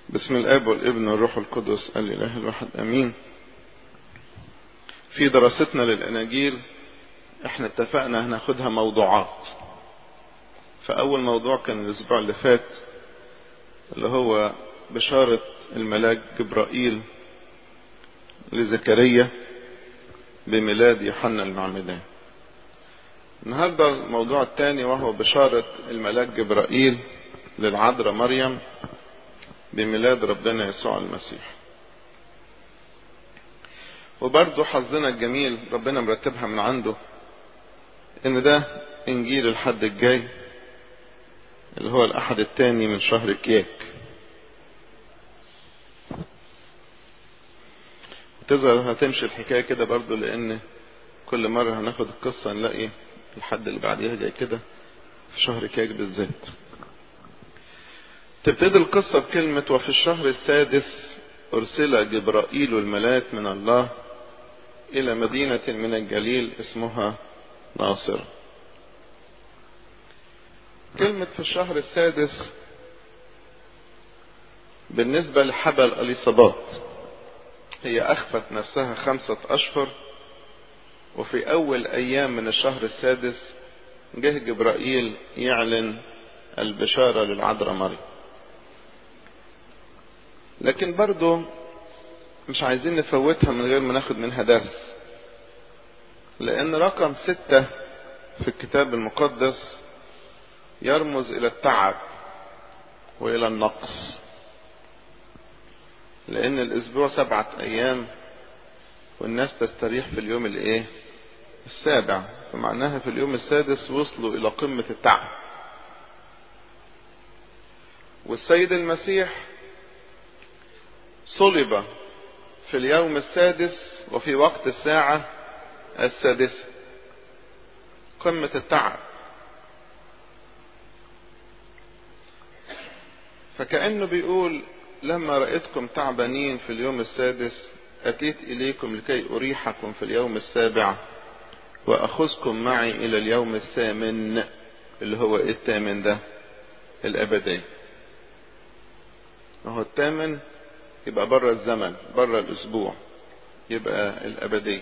بسم الاب والابن والروح القدس الاله الواحد امين في دراستنا للاناجيل احنا اتفقنا هناخدها موضوعات فاول موضوع كان الاسبوع اللي فات اللي هو بشارة الملاك جبرائيل لزكريا بميلاد يوحنا المعمدان النهارده الموضوع الثاني وهو بشارة الملاك جبرائيل للعذراء مريم بميلاد ربنا يسوع المسيح وبرضه حظنا الجميل ربنا مرتبها من عنده ان ده انجيل الحد الجاي اللي هو الاحد الثاني من شهر كياك تظهر هتمشي الحكايه كده برضه لان كل مره هناخد القصه نلاقي الحد اللي بعديها جاي كده في شهر كياك بالذات تبتدي القصة بكلمة وفي الشهر السادس أرسل جبرائيل الملاك من الله إلى مدينة من الجليل اسمها ناصر كلمة في الشهر السادس بالنسبة لحبل أليصابات هي أخفت نفسها خمسة أشهر وفي أول أيام من الشهر السادس جه جبرائيل يعلن البشارة للعذراء مريم لكن برضو مش عايزين نفوتها من غير ما ناخد منها درس لأن رقم ستة في الكتاب المقدس يرمز إلى التعب وإلى النقص لأن الأسبوع سبعة أيام والناس تستريح في اليوم الإيه؟ السابع فمعناها في اليوم السادس وصلوا إلى قمة التعب والسيد المسيح صلب في اليوم السادس وفي وقت الساعة السادسة قمة التعب فكأنه بيقول لما رأيتكم تعبانين في اليوم السادس أتيت إليكم لكي أريحكم في اليوم السابع وأخذكم معي إلى اليوم الثامن اللي هو إيه الثامن ده الأبدي وهو الثامن يبقى بره الزمن بره الاسبوع يبقى الابدي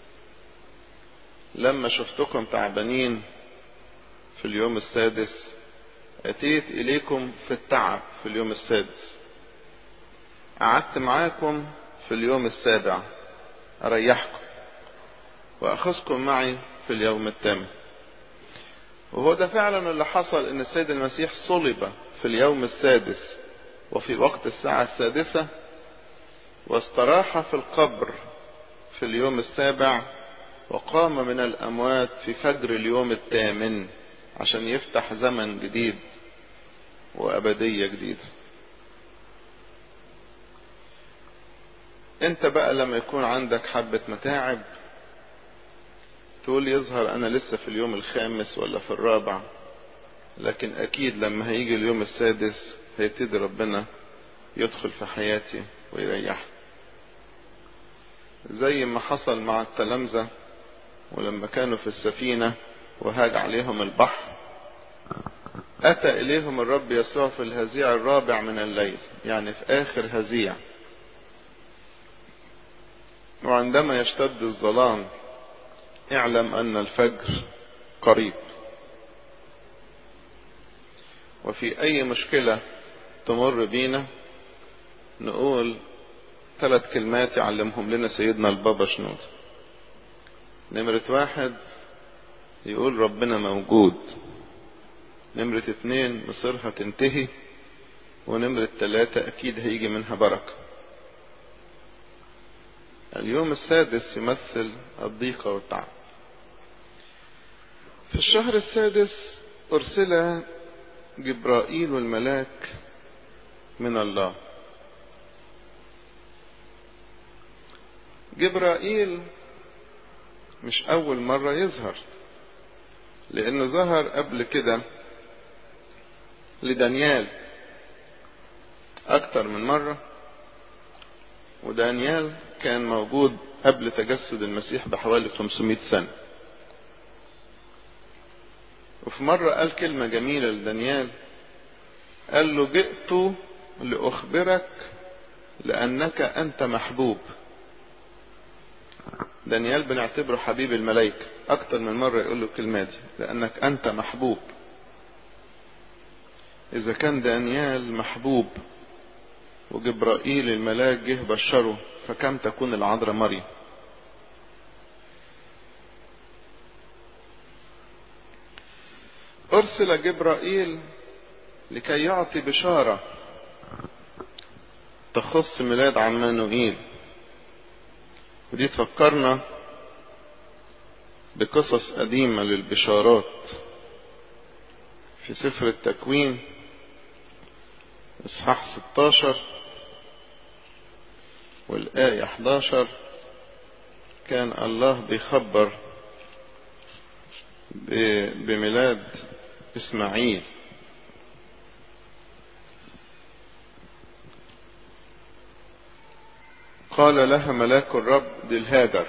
لما شفتكم تعبانين في اليوم السادس اتيت اليكم في التعب في اليوم السادس قعدت معاكم في اليوم السابع اريحكم واخذكم معي في اليوم الثامن وهو ده فعلا اللي حصل ان السيد المسيح صلب في اليوم السادس وفي وقت الساعة السادسة واستراح في القبر في اليوم السابع وقام من الأموات في فجر اليوم الثامن عشان يفتح زمن جديد وأبدية جديدة انت بقى لما يكون عندك حبة متاعب تقول يظهر انا لسه في اليوم الخامس ولا في الرابع لكن اكيد لما هيجي اليوم السادس هيبتدي ربنا يدخل في حياتي ويريحني زي ما حصل مع التلامذة ولما كانوا في السفينة وهاج عليهم البحر أتى إليهم الرب يسوع في الهزيع الرابع من الليل يعني في آخر هزيع وعندما يشتد الظلام اعلم أن الفجر قريب وفي أي مشكلة تمر بينا نقول ثلاث كلمات يعلمهم لنا سيدنا البابا شنود نمرة واحد يقول ربنا موجود نمرة اتنين مصيرها تنتهي ونمرة تلاتة أكيد هيجي منها بركة اليوم السادس يمثل الضيقة والتعب في الشهر السادس أرسل جبرائيل والملاك من الله جبرائيل مش أول مرة يظهر لأنه ظهر قبل كده لدانيال أكتر من مرة ودانيال كان موجود قبل تجسد المسيح بحوالي 500 سنة وفي مرة قال كلمة جميلة لدانيال قال له جئت لأخبرك لأنك أنت محبوب دانيال بنعتبره حبيب الملائكة أكتر من مرة يقول له الكلمة دي لأنك أنت محبوب إذا كان دانيال محبوب وجبرائيل الملاك جه بشره فكم تكون العذراء مريم أرسل جبرائيل لكي يعطي بشارة تخص ميلاد عمانوئيل ودي تفكرنا بقصص قديمة للبشارات في سفر التكوين اصحاح 16 والآية 11 كان الله بيخبر بميلاد اسماعيل قال لها ملاك الرب للهاجر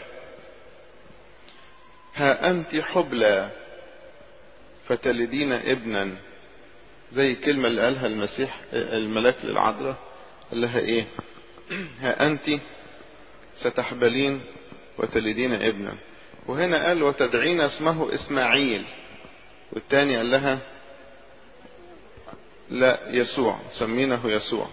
ها أنت حبلى فتلدين ابنا زي الكلمة اللي قالها المسيح الملاك للعذراء قال لها ايه ها أنت ستحبلين وتلدين ابنا وهنا قال وتدعين اسمه إسماعيل والتاني قال لها لا يسوع سمينه يسوع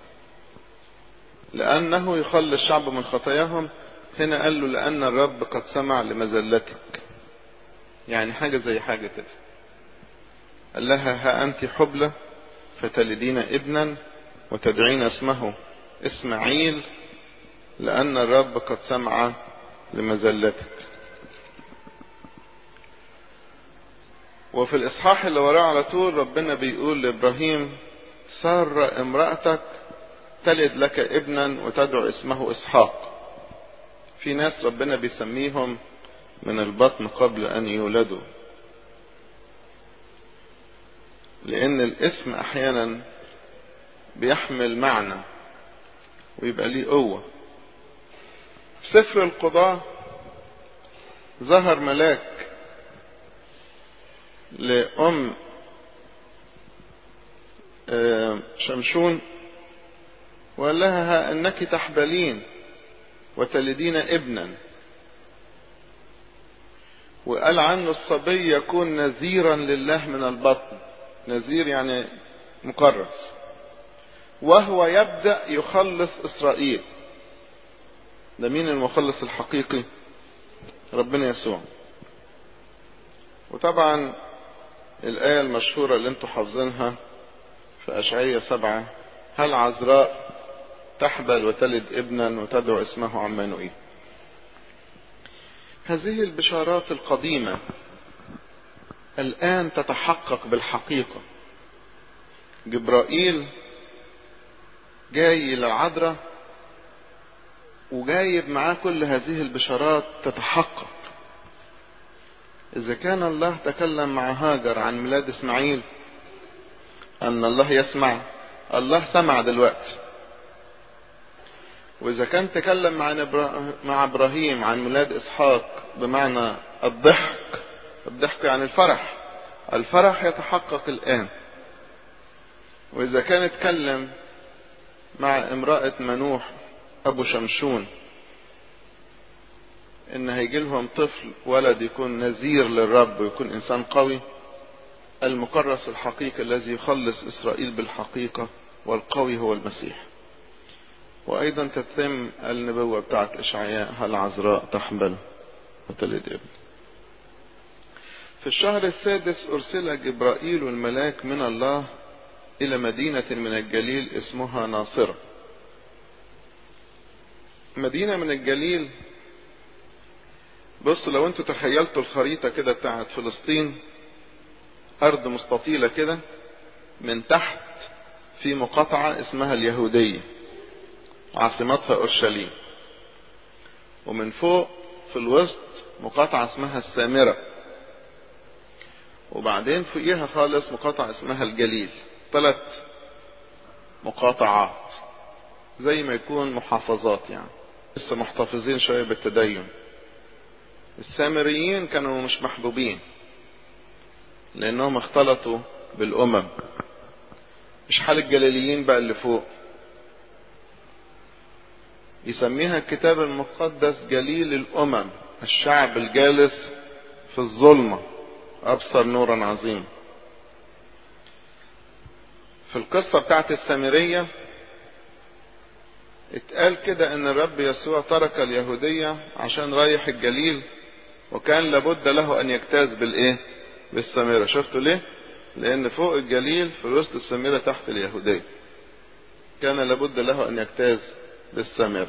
لأنه يخلي الشعب من خطاياهم هنا قال له لأن الرب قد سمع لمزلتك يعني حاجة زي حاجة كده قال لها ها أنت حبلى فتلدين ابنا وتدعين اسمه إسماعيل لأن الرب قد سمع لمزلتك وفي الإصحاح اللي وراه على طول ربنا بيقول لإبراهيم سار امرأتك تلد لك ابنا وتدعو اسمه إسحاق في ناس ربنا بيسميهم من البطن قبل أن يولدوا لأن الاسم أحيانا بيحمل معنى ويبقى ليه قوة في سفر القضاء ظهر ملاك لأم شمشون وقال لها انك تحبلين وتلدين ابنا وقال عنه الصبي يكون نذيرا لله من البطن نذير يعني مكرس وهو يبدأ يخلص اسرائيل ده مين المخلص الحقيقي ربنا يسوع وطبعا الآية المشهورة اللي انتوا حافظينها في أشعية سبعة هل عذراء تحبل وتلد ابنا وتدعو اسمه عمانوئيل هذه البشارات القديمة الآن تتحقق بالحقيقة جبرائيل جاي للعذراء وجايب معاه كل هذه البشارات تتحقق إذا كان الله تكلم مع هاجر عن ميلاد إسماعيل أن الله يسمع الله سمع دلوقتي وإذا كان تكلم مع مع إبراهيم عن ميلاد إسحاق بمعنى الضحك الضحك يعني الفرح الفرح يتحقق الآن وإذا كان اتكلم مع امرأة منوح أبو شمشون إن هيجي لهم طفل ولد يكون نذير للرب ويكون إنسان قوي المكرس الحقيقي الذي يخلص إسرائيل بالحقيقة والقوي هو المسيح وأيضا تتم النبوة بتاعت إشعياء هل عذراء تحبل وتلد ابن في الشهر السادس أرسل جبرائيل الملاك من الله إلى مدينة من الجليل اسمها ناصرة مدينة من الجليل بص لو انتوا تخيلتوا الخريطة كده بتاعت فلسطين أرض مستطيلة كده من تحت في مقاطعة اسمها اليهودية عاصمتها أورشليم ومن فوق في الوسط مقاطعة اسمها السامرة وبعدين فوقيها خالص مقاطعة اسمها الجليل ثلاث مقاطعات زي ما يكون محافظات يعني لسه محتفظين شوية بالتدين السامريين كانوا مش محبوبين لانهم اختلطوا بالامم مش حال الجليليين بقى اللي فوق يسميها الكتاب المقدس جليل الأمم الشعب الجالس في الظلمة أبصر نورا عظيما في القصة بتاعت السامرية اتقال كده ان الرب يسوع ترك اليهودية عشان رايح الجليل وكان لابد له ان يجتاز بالايه بالسامرة شفتوا ليه لان فوق الجليل في وسط السامرة تحت اليهودية كان لابد له ان يجتاز بالسامرة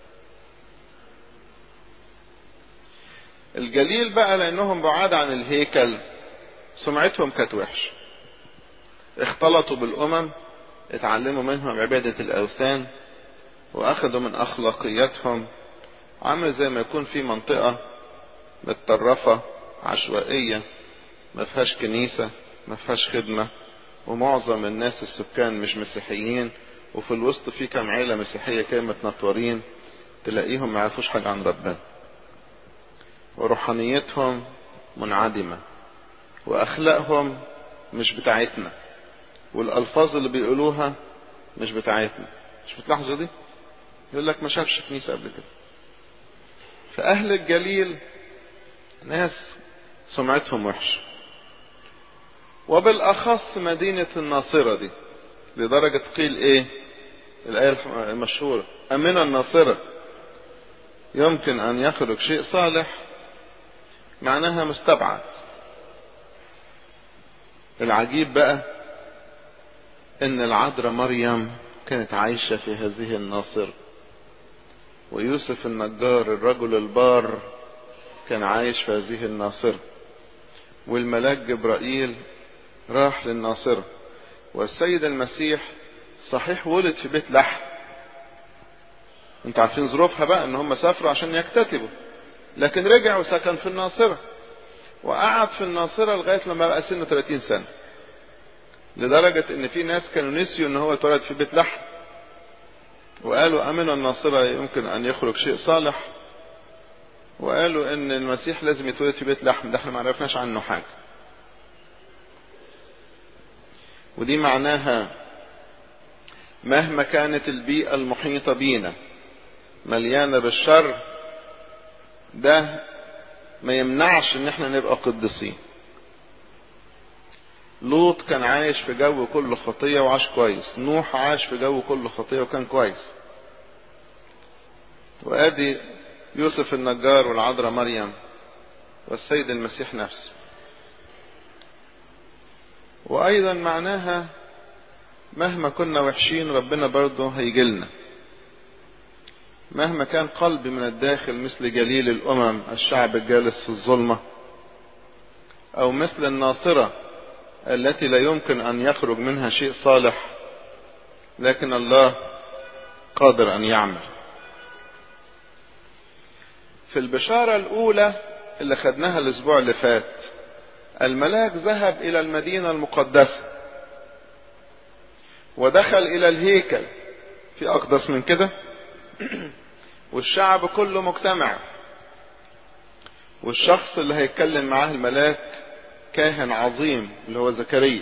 الجليل بقى لانهم بعاد عن الهيكل سمعتهم كانت وحشه اختلطوا بالامم اتعلموا منهم عبادة الاوثان واخدوا من اخلاقياتهم عامل زي ما يكون في منطقة متطرفة عشوائية ما فيهاش كنيسة ما فيهاش خدمة ومعظم الناس السكان مش مسيحيين وفي الوسط في كام عيلة مسيحية كده متنطورين تلاقيهم ما يعرفوش حاجة عن ربنا وروحانيتهم منعدمة واخلاقهم مش بتاعتنا والالفاظ اللي بيقولوها مش بتاعتنا مش بتلاحظوا دي يقول لك ما شافش كنيسه قبل كده فاهل الجليل ناس سمعتهم وحشه وبالاخص مدينه الناصره دي لدرجه قيل ايه الايه المشهوره امن الناصره يمكن ان يخرج شيء صالح معناها مستبعد العجيب بقى ان العذراء مريم كانت عايشة في هذه الناصرة ويوسف النجار الرجل البار كان عايش في هذه الناصرة والملاك جبرائيل راح للناصرة والسيد المسيح صحيح ولد في بيت لحم انتوا عارفين ظروفها بقى ان هم سافروا عشان يكتتبوا لكن رجع وسكن في الناصرة وقعد في الناصرة لغاية لما بقى سنه 30 سنة لدرجة ان في ناس كانوا نسيوا ان هو اتولد في بيت لحم وقالوا امن الناصرة يمكن ان يخرج شيء صالح وقالوا ان المسيح لازم يتولد في بيت لحم ده احنا ما عرفناش عنه حاجة ودي معناها مهما كانت البيئة المحيطة بينا مليانة بالشر ده ما يمنعش ان احنا نبقى قديسين لوط كان عايش في جو كله خطية وعاش كويس نوح عاش في جو كله خطية وكان كويس وادي يوسف النجار والعذراء مريم والسيد المسيح نفسه وايضا معناها مهما كنا وحشين ربنا برضه هيجيلنا مهما كان قلبي من الداخل مثل جليل الامم الشعب الجالس في الظلمه او مثل الناصره التي لا يمكن ان يخرج منها شيء صالح لكن الله قادر ان يعمل في البشاره الاولى اللي خدناها الاسبوع اللي فات الملاك ذهب الى المدينه المقدسه ودخل الى الهيكل في اقدس من كده والشعب كله مجتمع والشخص اللي هيتكلم معاه الملاك كاهن عظيم اللي هو زكريا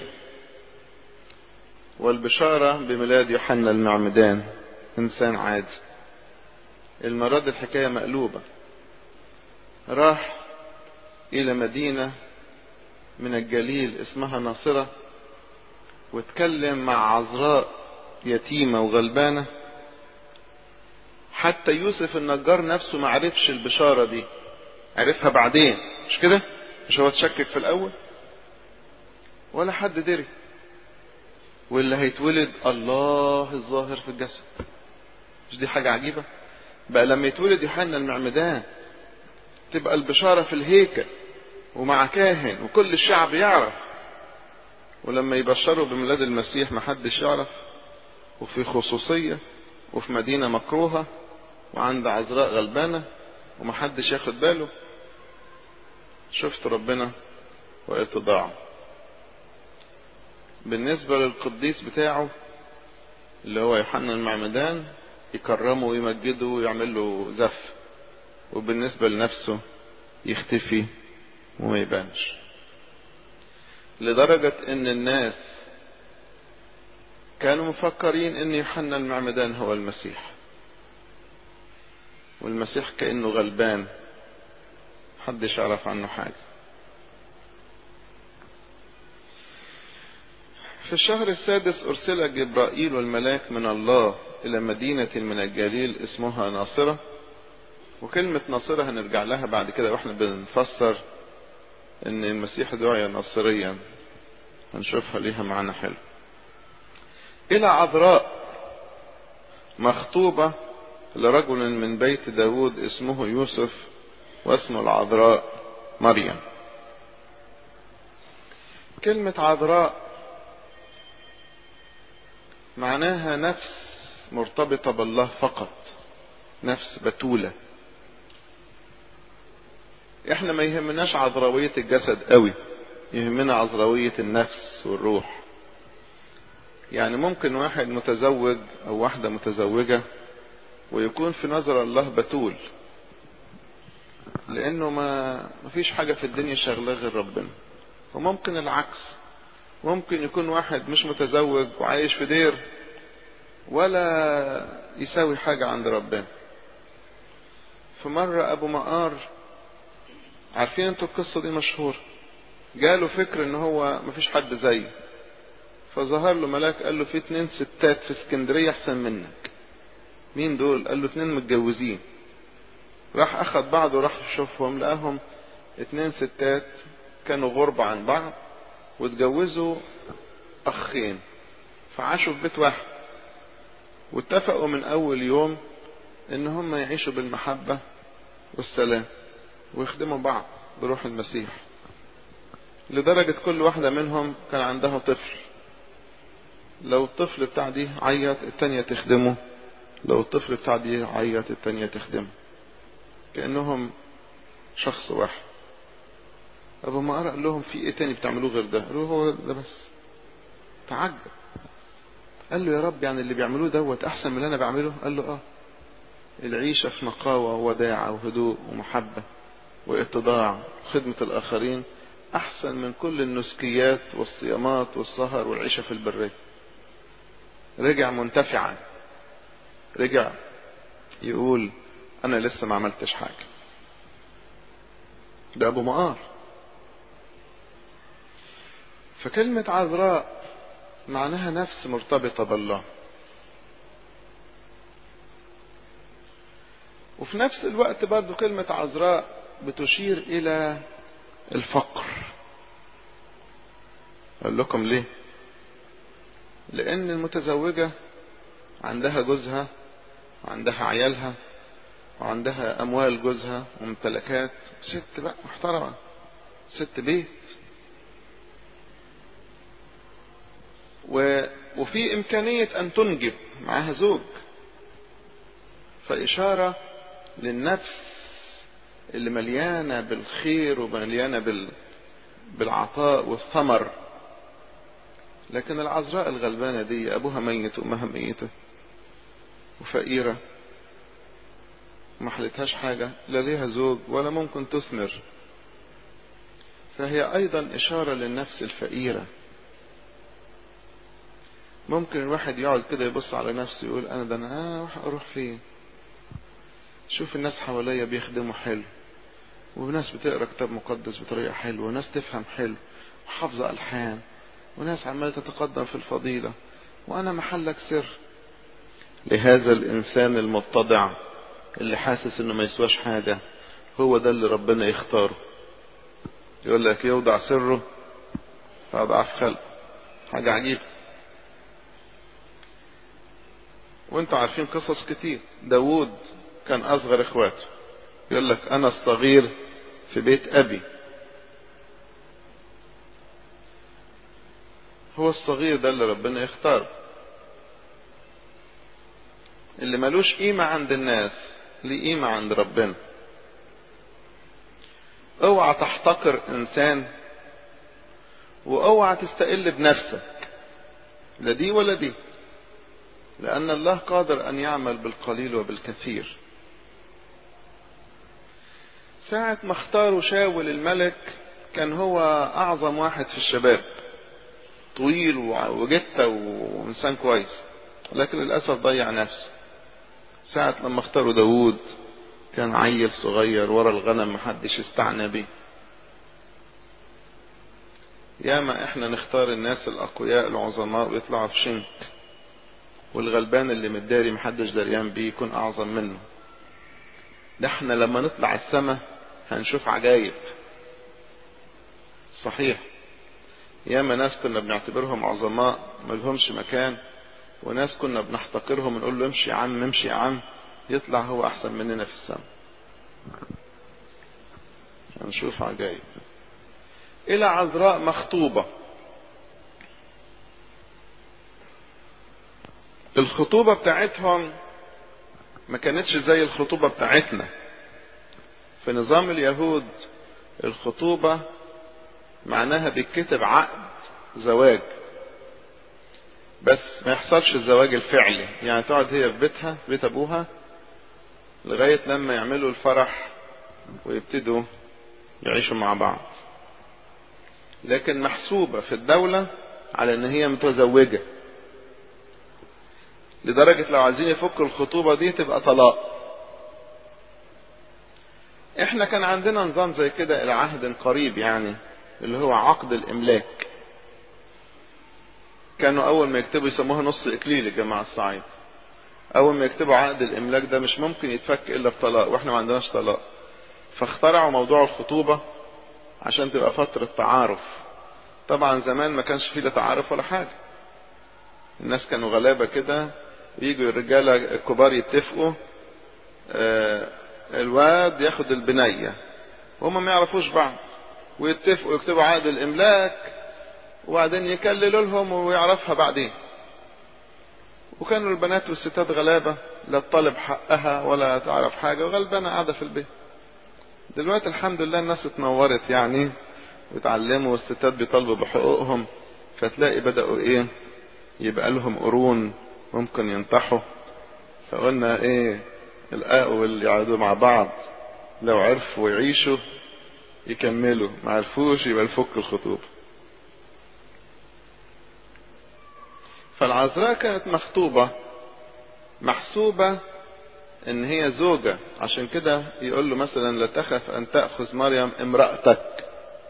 والبشارة بميلاد يوحنا المعمدان إنسان عادي المرة دي الحكاية مقلوبة راح إلى مدينة من الجليل اسمها ناصرة واتكلم مع عذراء يتيمة وغلبانة حتى يوسف النجار نفسه ما عرفش البشارة دي عرفها بعدين مش كده مش هو تشكك في الاول ولا حد دري واللي هيتولد الله الظاهر في الجسد مش دي حاجة عجيبة بقى لما يتولد يوحنا المعمدان تبقى البشارة في الهيكل ومع كاهن وكل الشعب يعرف ولما يبشروا بميلاد المسيح محدش يعرف وفي خصوصية وفي مدينة مكروهة وعند عذراء غلبانة ومحدش ياخد باله شفت ربنا واتضاعه بالنسبة للقديس بتاعه اللي هو يوحنا المعمدان يكرمه ويمجده ويعمل له زف وبالنسبة لنفسه يختفي وما يبانش لدرجة ان الناس كانوا مفكرين ان يوحنا المعمدان هو المسيح والمسيح كأنه غلبان محدش يعرف عنه حاجة في الشهر السادس أرسل جبرائيل والملاك من الله إلى مدينة من الجليل اسمها ناصرة وكلمة ناصرة هنرجع لها بعد كده واحنا بنفسر ان المسيح دعي ناصريا هنشوفها ليها معنى حلو الى عذراء مخطوبة لرجل من بيت داود اسمه يوسف واسمه العذراء مريم كلمة عذراء معناها نفس مرتبطة بالله فقط نفس بتولة احنا ما يهمناش عذراوية الجسد قوي يهمنا عذراوية النفس والروح يعني ممكن واحد متزوج او واحدة متزوجة ويكون في نظر الله بتول لانه ما مفيش حاجة في الدنيا شغلاه غير ربنا وممكن العكس ممكن يكون واحد مش متزوج وعايش في دير ولا يساوي حاجة عند ربنا في مرة ابو مقار عارفين انتوا القصة دي مشهورة جاله فكر ان هو مفيش حد زيه فظهر له ملاك قال له في اتنين ستات في اسكندرية احسن منك مين دول قال له اتنين متجوزين راح اخد بعضه راح يشوفهم لقاهم اتنين ستات كانوا غربة عن بعض واتجوزوا اخين فعاشوا في بيت واحد واتفقوا من اول يوم ان هم يعيشوا بالمحبة والسلام ويخدموا بعض بروح المسيح لدرجة كل واحدة منهم كان عندها طفل لو الطفل بتاع دي عيط التانية تخدمه لو الطفل بتاع دي عيط التانية تخدمه كأنهم شخص واحد أبو مقرأ قال لهم في إيه تاني بتعملوه غير ده قالوا هو ده بس تعجب قال له يا رب يعني اللي بيعملوه دوت أحسن من اللي أنا بعمله قال له آه العيشة في نقاوة ووداعة وهدوء ومحبة واتضاع خدمة الآخرين أحسن من كل النسكيات والصيامات والسهر والعيشة في البرية رجع منتفعا رجع يقول أنا لسه ما عملتش حاجة ده أبو مقار فكلمة عذراء معناها نفس مرتبطة بالله وفي نفس الوقت برضو كلمة عذراء بتشير إلى الفقر أقول لكم ليه لأن المتزوجة عندها جوزها وعندها عيالها وعندها أموال جوزها وممتلكات ست بقى محترمة ست بيت و... وفي إمكانية أن تنجب معاها زوج فإشارة للنفس اللي مليانة بالخير ومليانة بال... بالعطاء والثمر لكن العذراء الغلبانة دي أبوها ميت وأمها ميتة وفقيرة ما حلتهاش حاجة لا ليها زوج ولا ممكن تثمر فهي أيضا إشارة للنفس الفقيرة ممكن الواحد يقعد كده يبص على نفسه يقول أنا ده أنا أروح فين شوف الناس حواليا بيخدموا حلو وناس بتقرا كتاب مقدس بطريقة حلوة وناس تفهم حلو وحافظة ألحان وناس عمالة تتقدم في الفضيلة وأنا محلك سر لهذا الإنسان المتضع اللي حاسس إنه ما يسواش حاجة هو ده اللي ربنا يختاره يقول لك يوضع سره في أضعاف خلق حاجة عجيبة وانتوا عارفين قصص كتير داوود كان أصغر إخواته يقول لك أنا الصغير في بيت أبي هو الصغير ده اللي ربنا يختاره اللي ملوش قيمة عند الناس ليه قيمة عند ربنا اوعى تحتقر انسان واوعى تستقل بنفسك لا دي ولا دي لان الله قادر ان يعمل بالقليل وبالكثير ساعة ما اختاروا شاول الملك كان هو اعظم واحد في الشباب طويل وجتة وإنسان كويس لكن للأسف ضيع نفسه ساعة لما اختاروا داوود كان عيل صغير ورا الغنم محدش استعنى بيه ياما احنا نختار الناس الاقوياء العظماء ويطلعوا في شنك والغلبان اللي متداري محدش دريان بيه يكون اعظم منه ده احنا لما نطلع السما هنشوف عجايب صحيح ياما ناس كنا بنعتبرهم عظماء ملهمش مكان وناس كنا بنحتقرهم ونقول له امشي يا عم امشي يا عم يطلع هو احسن مننا في السما هنشوف عجايب الى عذراء مخطوبة الخطوبة بتاعتهم ما كانتش زي الخطوبة بتاعتنا في نظام اليهود الخطوبة معناها بيتكتب عقد زواج بس ما يحصلش الزواج الفعلي يعني تقعد هي في بيتها في بيت ابوها لغاية لما يعملوا الفرح ويبتدوا يعيشوا مع بعض لكن محسوبة في الدولة على ان هي متزوجة لدرجة لو عايزين يفكوا الخطوبة دي تبقى طلاق احنا كان عندنا نظام زي كده الى عهد قريب يعني اللي هو عقد الاملاك كانوا اول ما يكتبوا يسموها نص اكليل الجماعة الصعيد اول ما يكتبوا عقد الاملاك ده مش ممكن يتفك الا بطلاق واحنا ما عندناش طلاق فاخترعوا موضوع الخطوبة عشان تبقى فترة تعارف طبعا زمان ما كانش فيه لا تعارف ولا حاجة الناس كانوا غلابة كده يجوا الرجالة الكبار يتفقوا آه الواد ياخد البنية هما ما يعرفوش بعض ويتفقوا يكتبوا عقد الاملاك وبعدين يكللوا لهم ويعرفها بعدين وكانوا البنات والستات غلابة لا تطالب حقها ولا تعرف حاجة وغلبانة قاعدة في البيت دلوقتي الحمد لله الناس اتنورت يعني وتعلموا والستات بيطالبوا بحقوقهم فتلاقي بدأوا ايه يبقى لهم قرون ممكن ينطحوا فقلنا ايه القاء واللي يقعدوا مع بعض لو عرفوا يعيشوا يكملوا ما عرفوش يبقى الفك الخطوبة فالعذراء كانت مخطوبة محسوبة ان هي زوجة عشان كده يقول له مثلا لا تخف ان تأخذ مريم امرأتك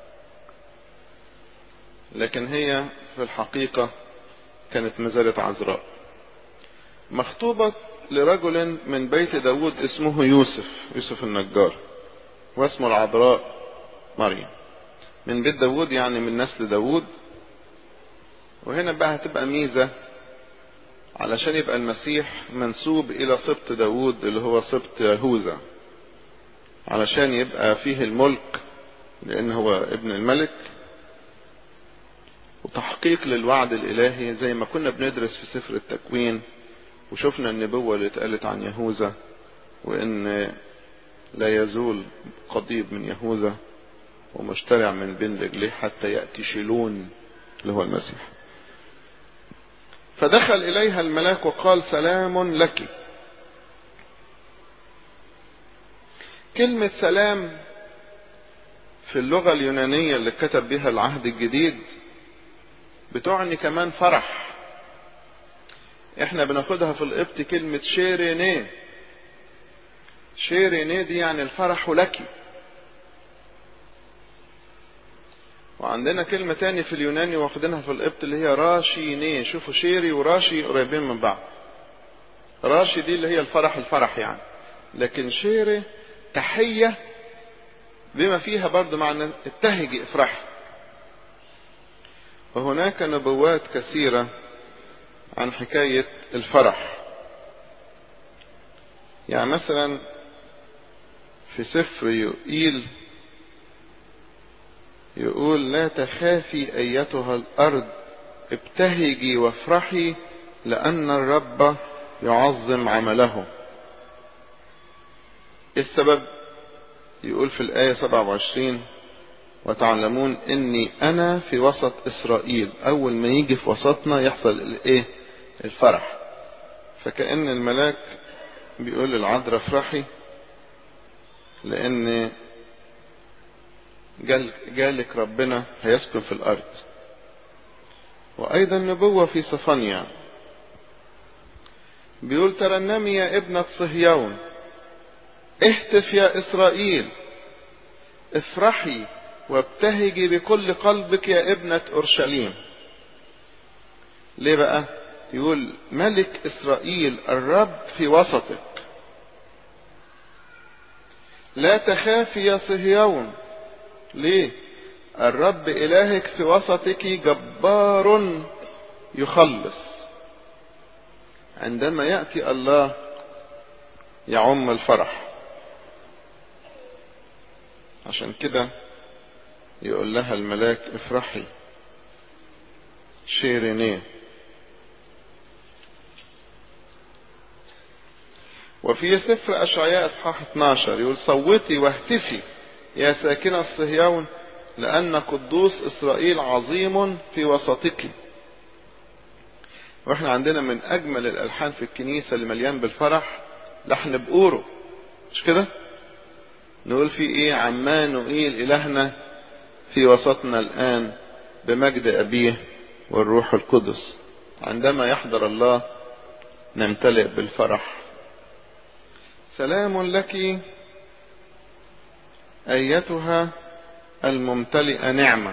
لكن هي في الحقيقة كانت مازالت عذراء مخطوبة لرجل من بيت داود اسمه يوسف يوسف النجار واسمه العذراء مريم من بيت داود يعني من نسل داود وهنا بقى هتبقى ميزة علشان يبقى المسيح منسوب الى سبط داود اللي هو سبط يهوذا علشان يبقى فيه الملك لان هو ابن الملك وتحقيق للوعد الالهي زي ما كنا بندرس في سفر التكوين وشفنا النبوة اللي اتقالت عن يهوذا وان لا يزول قضيب من يهوذا ومشترع من بين رجليه حتى يأتي شيلون اللي هو المسيح فدخل إليها الملاك وقال سلام لك كلمة سلام في اللغة اليونانية اللي كتب بها العهد الجديد بتعني كمان فرح احنا بناخدها في القبط كلمة شيرينيه شيرينيه دي يعني الفرح لك وعندنا كلمة تاني في اليوناني واخدينها في القبط اللي هي راشيني شوفوا شيري وراشي قريبين من بعض راشي دي اللي هي الفرح الفرح يعني لكن شيري تحية بما فيها برضو معنى ابتهجي افرح وهناك نبوات كثيرة عن حكاية الفرح يعني مثلا في سفر يوئيل يقول لا تخافي ايتها الارض ابتهجي وافرحي لان الرب يعظم عمله ايه السبب يقول في الايه 27 وتعلمون اني انا في وسط اسرائيل اول ما يجي في وسطنا يحصل الايه الفرح فكأن الملاك بيقول للعذراء افرحي لان جال جالك ربنا هيسكن في الارض وأيضا نبوة في صفانيا بيقول ترنمي يا ابنة صهيون اهتف يا إسرائيل افرحي وابتهجي بكل قلبك يا ابنة أورشليم ليه بقى يقول ملك إسرائيل الرب في وسطك لا تخافي يا صهيون ليه الرب إلهك في وسطك جبار يخلص عندما يأتي الله يعم الفرح عشان كده يقول لها الملاك افرحي شيرينيه وفي سفر أشعياء إصحاح 12 يقول صوتي واهتفي يا ساكنة الصهيون لأن قدوس إسرائيل عظيم في وسطك واحنا عندنا من أجمل الألحان في الكنيسة اللي مليان بالفرح لحن بقوره مش كده نقول في ايه عمانوئيل إلهنا في وسطنا الآن بمجد أبيه والروح القدس عندما يحضر الله نمتلئ بالفرح سلام لك أيتها الممتلئة نعمة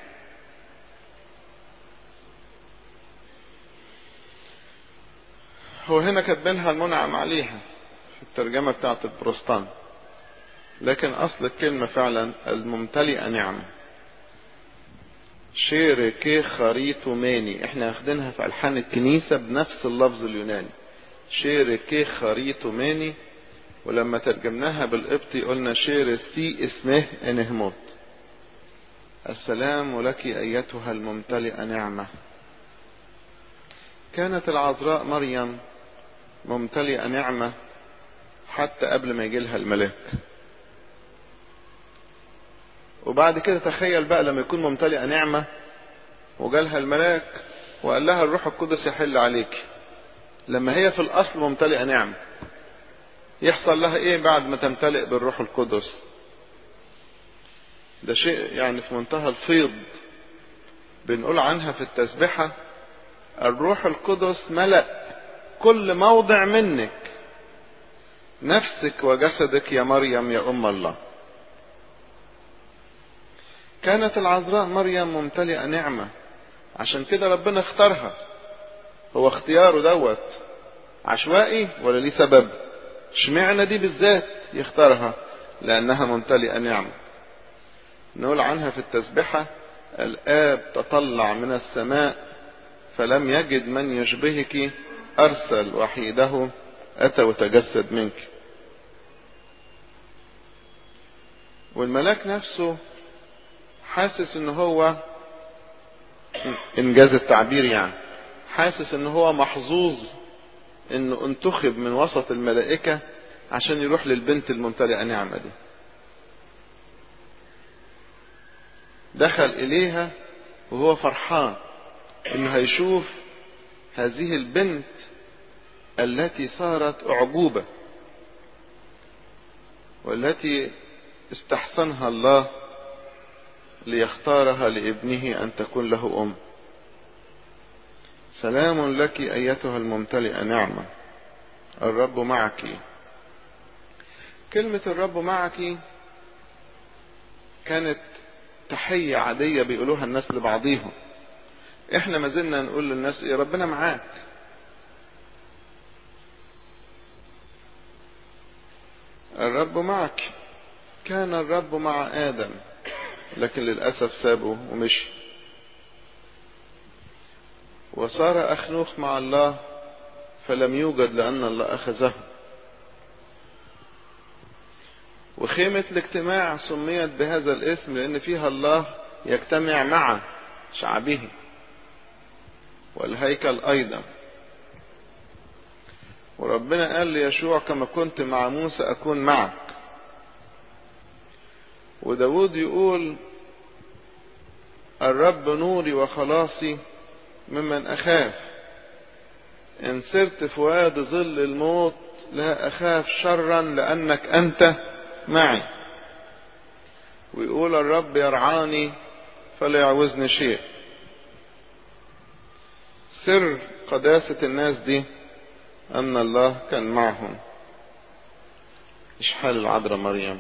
هو هنا كاتبينها المنعم عليها في الترجمة بتاعت البروستان لكن أصل الكلمة فعلا الممتلئة نعمة شيركي خريطو ماني احنا واخدينها في ألحان الكنيسة بنفس اللفظ اليوناني شيركي خريطو ماني ولما ترجمناها بالقبطي قلنا شير سي اسمه انهموت السلام لك ايتها الممتلئه نعمه كانت العذراء مريم ممتلئه نعمه حتى قبل ما يجيلها الملاك وبعد كده تخيل بقى لما يكون ممتلئه نعمه وجالها الملاك وقال لها الروح القدس يحل عليك لما هي في الاصل ممتلئه نعمه يحصل لها ايه بعد ما تمتلئ بالروح القدس ده شيء يعني في منتهى الفيض بنقول عنها في التسبحة الروح القدس ملأ كل موضع منك نفسك وجسدك يا مريم يا أم الله كانت العذراء مريم ممتلئة نعمة عشان كده ربنا اختارها هو اختياره دوت عشوائي ولا ليه سبب اشمعنى دي بالذات يختارها لأنها ممتلئة نعمة نقول عنها في التسبحة الآب تطلع من السماء فلم يجد من يشبهك أرسل وحيده أتى وتجسد منك والملاك نفسه حاسس ان هو انجاز التعبير يعني حاسس ان هو محظوظ انه انتخب من وسط الملائكة عشان يروح للبنت الممتلئة نعمة دي دخل اليها وهو فرحان انه هيشوف هذه البنت التي صارت اعجوبة والتي استحسنها الله ليختارها لابنه ان تكون له ام سلام لك ايتها الممتلئه نعمه الرب معك كلمه الرب معك كانت تحيه عاديه بيقولوها الناس لبعضيهم احنا ما زلنا نقول للناس ايه ربنا معاك الرب معك كان الرب مع ادم لكن للاسف سابه ومشي وصار أخنوخ مع الله فلم يوجد لأن الله أخذه وخيمة الاجتماع سميت بهذا الاسم لأن فيها الله يجتمع مع شعبه والهيكل أيضا وربنا قال ليشوع كما كنت مع موسى أكون معك وداود يقول الرب نوري وخلاصي ممن أخاف إن سرت في واد ظل الموت لا أخاف شرا لأنك أنت معي ويقول الرب يرعاني فلا يعوزني شيء سر قداسة الناس دي أن الله كان معهم إيش حال العذراء مريم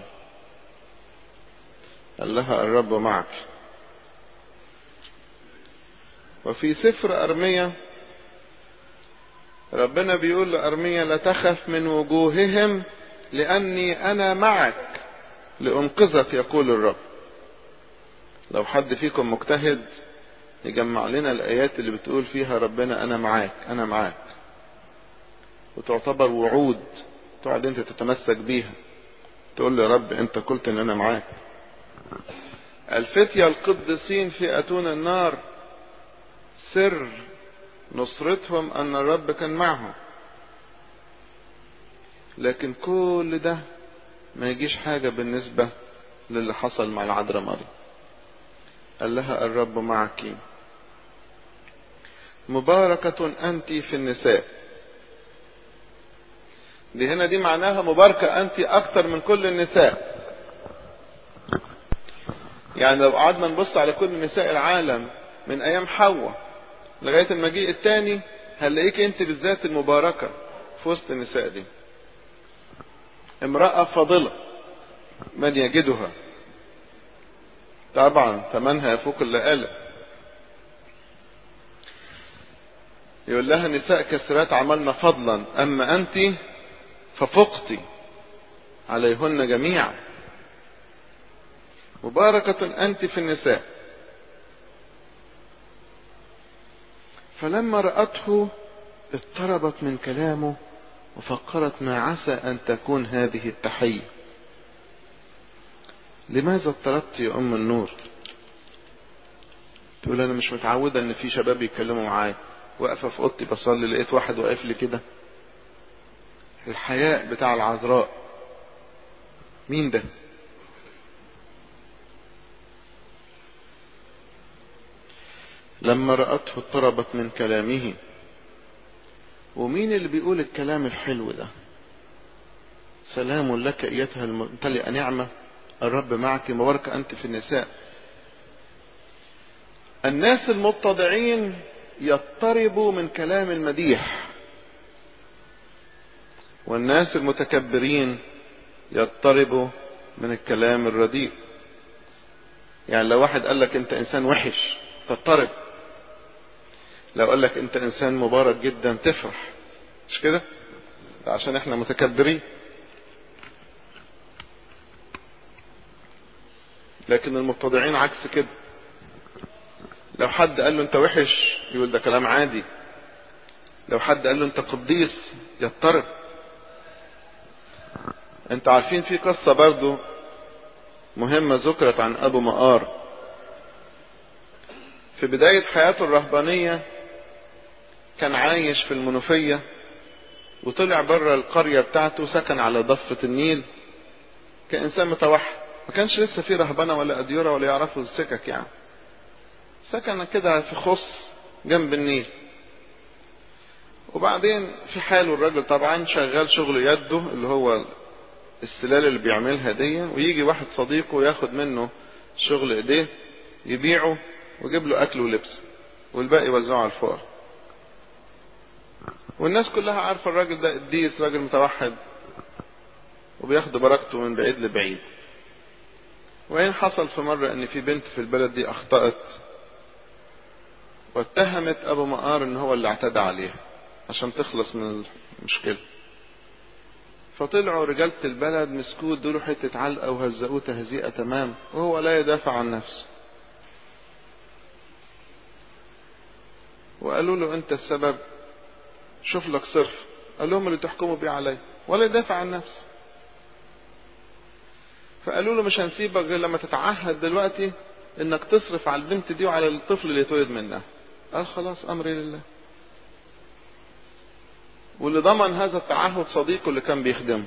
قال لها الرب معك وفي سفر أرمية ربنا بيقول لأرمية لا تخف من وجوههم لأني أنا معك لأنقذك يقول الرب لو حد فيكم مجتهد يجمع لنا الآيات اللي بتقول فيها ربنا أنا معاك أنا معاك وتعتبر وعود تقعد أنت تتمسك بيها تقول له يا رب أنت قلت إن أنا معاك الفتية القديسين في أتون النار سر نصرتهم أن الرب كان معهم لكن كل ده ما يجيش حاجة بالنسبة للي حصل مع العذراء مريم قال لها الرب معك مباركة أنت في النساء دي هنا دي معناها مباركة أنت أكثر من كل النساء يعني لو قعدنا نبص على كل نساء العالم من أيام حواء لغاية المجيء الثاني هنلاقيك أنت بالذات المباركة في وسط النساء دي امرأة فاضلة من يجدها طبعا ثمنها يفوق اللآلة يقول لها نساء كثيرات عملنا فضلا أما أنت ففقت عليهن جميعا مباركة أنت في النساء فلما رأته اضطربت من كلامه وفكرت ما عسى أن تكون هذه التحية لماذا اضطربت يا أم النور تقول أنا مش متعودة أن في شباب يتكلموا معايا واقفة في أوضتي بصلي لقيت واحد واقف لي كده الحياء بتاع العذراء مين ده لما رأته اضطربت من كلامه ومين اللي بيقول الكلام الحلو ده سلام لك ايتها الممتلئة نعمة الرب معك مباركة انت في النساء الناس المتضعين يضطربوا من كلام المديح والناس المتكبرين يضطربوا من الكلام الرديء يعني لو واحد قال لك انت انسان وحش تضطرب لو قال لك انت انسان مبارك جدا تفرح مش كده عشان احنا متكبرين لكن المتضعين عكس كده لو حد قال له انت وحش يقول ده كلام عادي لو حد قال له انت قديس يضطرب انت عارفين في قصة برضو مهمة ذكرت عن ابو مقار في بداية حياته الرهبانية كان عايش في المنوفية وطلع بره القرية بتاعته سكن على ضفة النيل كإنسان متوحد ما كانش لسه في رهبنة ولا أديرة ولا يعرفوا السكك يعني سكن كده في خص جنب النيل وبعدين في حاله الراجل طبعا شغال شغل يده اللي هو السلال اللي بيعملها دي ويجي واحد صديقه ياخد منه شغل ايديه يبيعه ويجيب له اكل ولبس والباقي يوزعه على الفقراء والناس كلها عارفه الراجل ده قديس راجل متوحد وبياخد بركته من بعيد لبعيد وين حصل في مرة ان في بنت في البلد دي اخطأت واتهمت ابو مقار ان هو اللي اعتدى عليها عشان تخلص من المشكلة فطلعوا رجالة البلد مسكوه ادوا حتة علقة وهزقوه تهزيئة تمام وهو لا يدافع عن نفسه وقالوا له انت السبب شوف لك صرف قال لهم اللي تحكموا بيه علي ولا يدافع عن نفسه فقالوا له مش هنسيبك غير لما تتعهد دلوقتي انك تصرف على البنت دي وعلى الطفل اللي يتولد منها قال خلاص امري لله واللي ضمن هذا التعهد صديقه اللي كان بيخدمه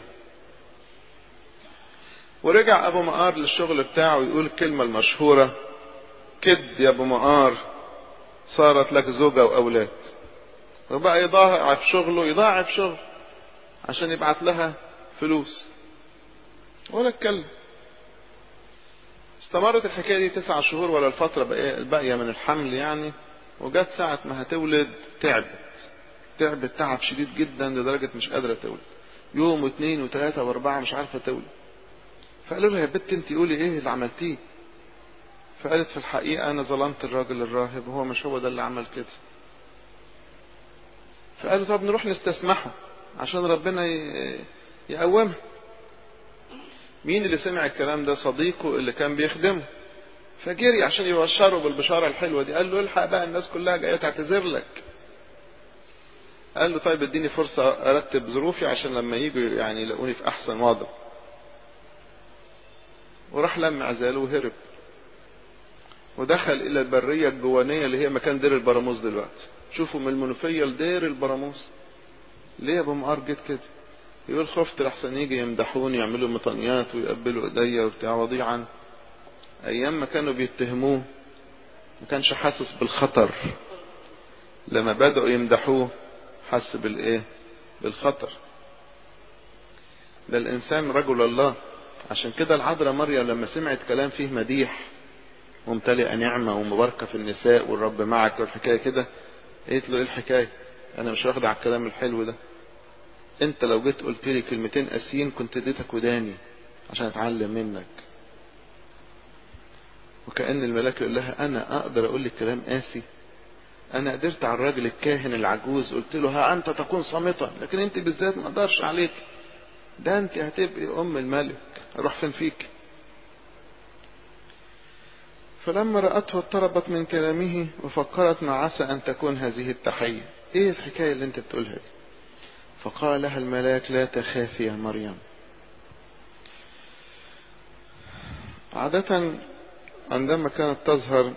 ورجع ابو مقار للشغل بتاعه يقول الكلمة المشهورة كد يا ابو مقار صارت لك زوجة واولاد وبقى يضاعف شغله يضاعف شغل عشان يبعت لها فلوس ولا اتكلم استمرت الحكاية دي تسع شهور ولا الفترة الباقية من الحمل يعني وجت ساعة ما هتولد تعبت تعبت تعب شديد جدا لدرجة مش قادرة تولد يوم واثنين وثلاثة واربعة مش عارفة تولد فقالوا لها يا بنت انت قولي ايه اللي عملتيه فقالت في الحقيقة انا ظلمت الراجل الراهب هو مش هو ده اللي عمل كده فقالوا طب نروح نستسمحه عشان ربنا يقومها مين اللي سمع الكلام ده صديقه اللي كان بيخدمه فجري عشان يبشره بالبشارة الحلوة دي قال له الحق بقى الناس كلها جاية تعتذر لك قال له طيب اديني فرصة ارتب ظروفي عشان لما يجوا يعني يلاقوني في احسن وضع وراح لم عزاله وهرب ودخل الى البرية الجوانية اللي هي مكان دير البراموس دلوقتي شوفوا من المنوفية لدير البراموس ليه يا ابو مقار جيت كده يقول خفت لحسن يجي يمدحوني يعملوا مطنيات ويقبلوا ايديا وبتاع وضيعا ايام ما كانوا بيتهموه ما كانش حاسس بالخطر لما بدأوا يمدحوه حس بالايه بالخطر ده الانسان رجل الله عشان كده العذراء مريم لما سمعت كلام فيه مديح ممتلئة نعمة ومباركة في النساء والرب معك والحكاية كده قالت له ايه الحكاية انا مش واخد على الكلام الحلو ده انت لو جيت قلت لي كلمتين قاسيين كنت اديتك وداني عشان اتعلم منك وكأن الملاك يقول لها انا اقدر اقول لك كلام قاسي انا قدرت على الراجل الكاهن العجوز قلت له ها انت تكون صامتا لكن انت بالذات ما اقدرش عليك ده انت هتبقي ام الملك اروح فين فيك فلما رأته اضطربت من كلامه وفكرت ما عسى ان تكون هذه التحية ايه الحكاية اللي انت بتقولها دي فقال لها الملاك لا تخافي يا مريم عادة عندما كانت تظهر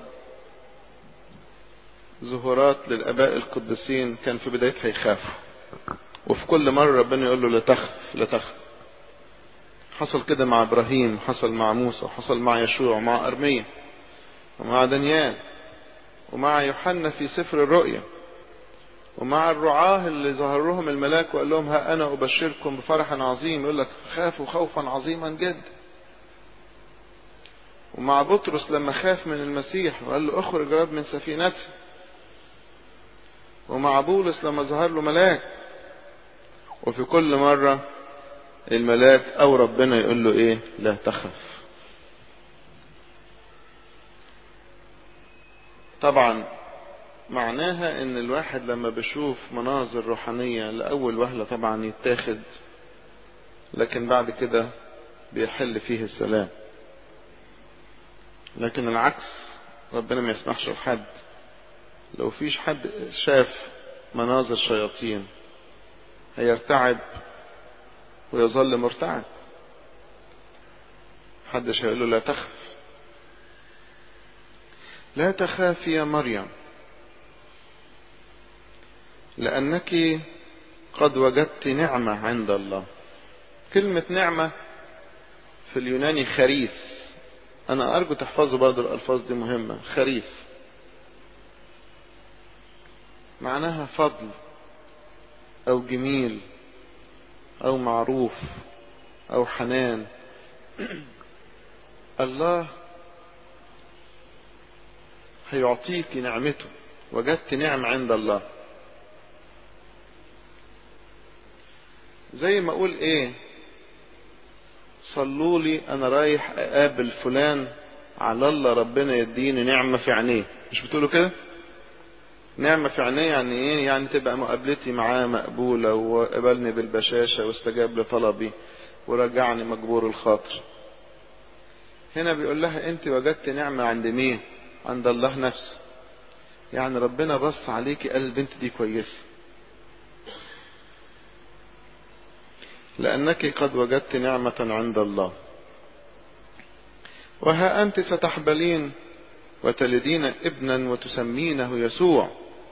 ظهورات للآباء القديسين كان في بدايتها يخافوا وفي كل مرة ربنا يقول له لا تخف لا تخف حصل كده مع إبراهيم حصل مع موسى حصل مع يشوع ومع أرميا ومع دانيال ومع يوحنا في سفر الرؤيا ومع الرعاة اللي ظهر لهم الملاك وقال لهم ها أنا أبشركم بفرح عظيم يقول لك خافوا خوفا عظيما جدا ومع بطرس لما خاف من المسيح وقال له اخرج رب من سفينتي ومع بولس لما ظهر له ملاك وفي كل مرة الملاك او ربنا يقول له ايه لا تخف طبعا معناها ان الواحد لما بيشوف مناظر روحانية لأول وهلة طبعا يتاخد لكن بعد كده بيحل فيه السلام لكن العكس ربنا ما يسمحش لحد لو فيش حد شاف مناظر شياطين هيرتعب ويظل مرتعب محدش هيقول له لا تخف لا تخافي يا مريم لأنك قد وجدت نعمة عند الله كلمة نعمة في اليوناني خريف أنا أرجو تحفظوا برضو الألفاظ دي مهمة خريف معناها فضل أو جميل أو معروف أو حنان الله هيعطيك نعمته وجدت نعم عند الله زي ما اقول ايه صلوا لي انا رايح اقابل فلان على الله ربنا يديني نعمة في عينيه مش بتقولوا كده نعمة في عينيه يعني ايه يعني تبقى مقابلتي معاه مقبولة وقبلني بالبشاشة واستجاب لطلبي ورجعني مجبور الخاطر هنا بيقول لها انت وجدت نعمة عند مين عند الله نفسه يعني ربنا بص عليكي قال البنت دي كويسة لأنك قد وجدت نعمة عند الله وها أنت ستحبلين وتلدين ابنا وتسمينه يسوع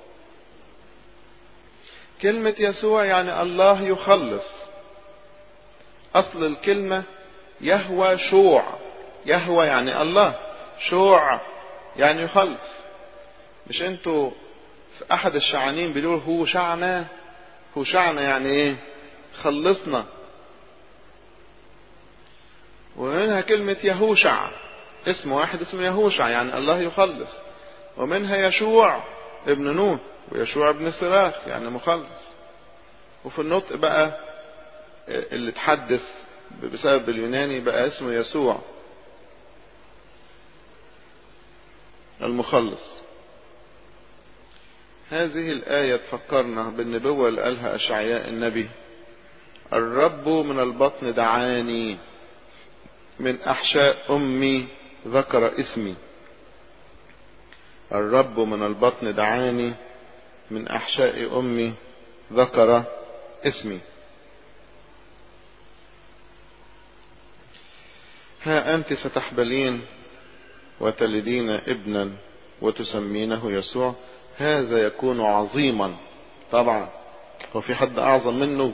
كلمة يسوع يعني الله يخلص أصل الكلمة يهوى شوع يهوى يعني الله شوع يعني يخلص مش انتوا في احد الشعانين بيقولوا هو شعنا هو شعنا يعني ايه خلصنا ومنها كلمة يهوشع اسم واحد اسمه يهوشع يعني الله يخلص ومنها يشوع ابن نون ويشوع ابن سراخ يعني مخلص وفي النطق بقى اللي اتحدث بسبب اليوناني بقى اسمه يسوع المخلص هذه الآية تفكرنا بالنبوة اللي قالها أشعياء النبي الرب من البطن دعاني من أحشاء أمي ذكر اسمي الرب من البطن دعاني من أحشاء أمي ذكر اسمي ها أنت ستحبلين وتلدين ابنا وتسمينه يسوع هذا يكون عظيما طبعا هو في حد أعظم منه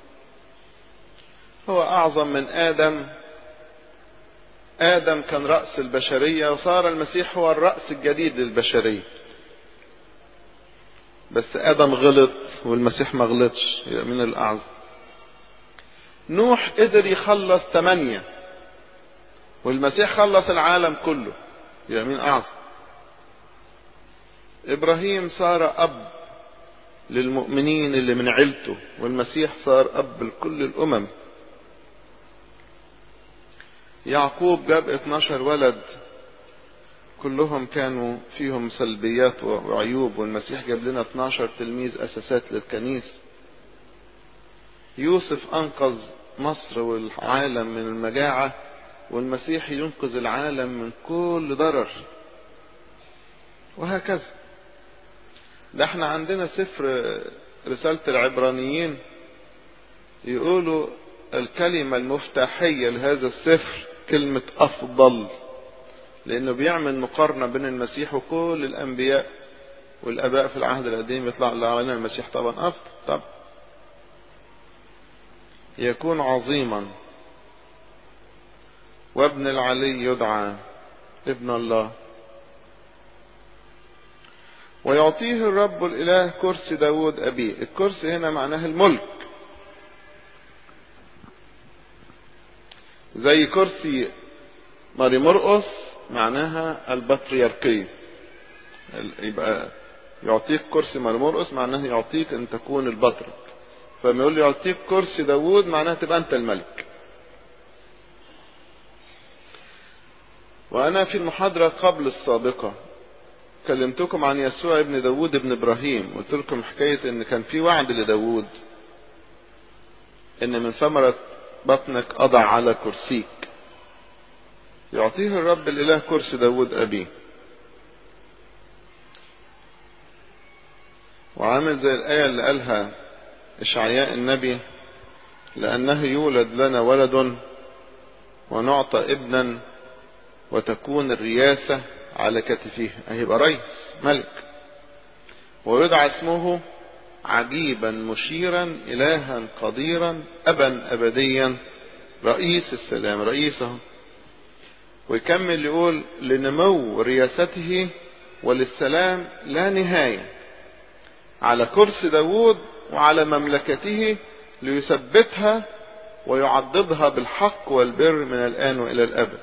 هو أعظم من آدم آدم كان رأس البشرية وصار المسيح هو الرأس الجديد للبشرية بس آدم غلط والمسيح ما غلطش يبقى من الأعظم نوح قدر يخلص ثمانية والمسيح خلص العالم كله يبقى مين أعظم إبراهيم صار أب للمؤمنين اللي من عيلته والمسيح صار أب لكل الأمم يعقوب جاب 12 ولد كلهم كانوا فيهم سلبيات وعيوب والمسيح جاب لنا 12 تلميذ أساسات للكنيسة يوسف أنقذ مصر والعالم من المجاعة والمسيح ينقذ العالم من كل ضرر وهكذا ده احنا عندنا سفر رسالة العبرانيين يقولوا الكلمة المفتاحية لهذا السفر كلمة أفضل لأنه بيعمل مقارنة بين المسيح وكل الأنبياء والآباء في العهد القديم يطلع علينا المسيح طبعا أفضل طبعا يكون عظيما وابن العلي يدعى ابن الله ويعطيه الرب الإله كرسي داود أبيه الكرسي هنا معناه الملك زي كرسي ماري مرقس معناها البطريركية يبقى يعطيك كرسي ماري مرقس معناه يعطيك ان تكون البطرك فما يقول لي يعطيك كرسي داود معناها تبقى انت الملك وانا في المحاضرة قبل السابقة كلمتكم عن يسوع ابن داود ابن ابراهيم قلت لكم حكاية ان كان في وعد لداود ان من ثمرة بطنك اضع على كرسيك يعطيه الرب الاله كرسي داود ابيه وعامل زي الآية اللي قالها إشعياء النبي لأنه يولد لنا ولد ونعطى ابنا وتكون الرياسة على كتفيه هيبقى رئيس ملك ويدعى اسمه عجيبا مشيرا إلها قديرا أبا أبديا رئيس السلام رئيسه ويكمل يقول لنمو رياسته وللسلام لا نهاية على كرسي داود وعلى مملكته ليثبتها ويعضدها بالحق والبر من الآن وإلى الأبد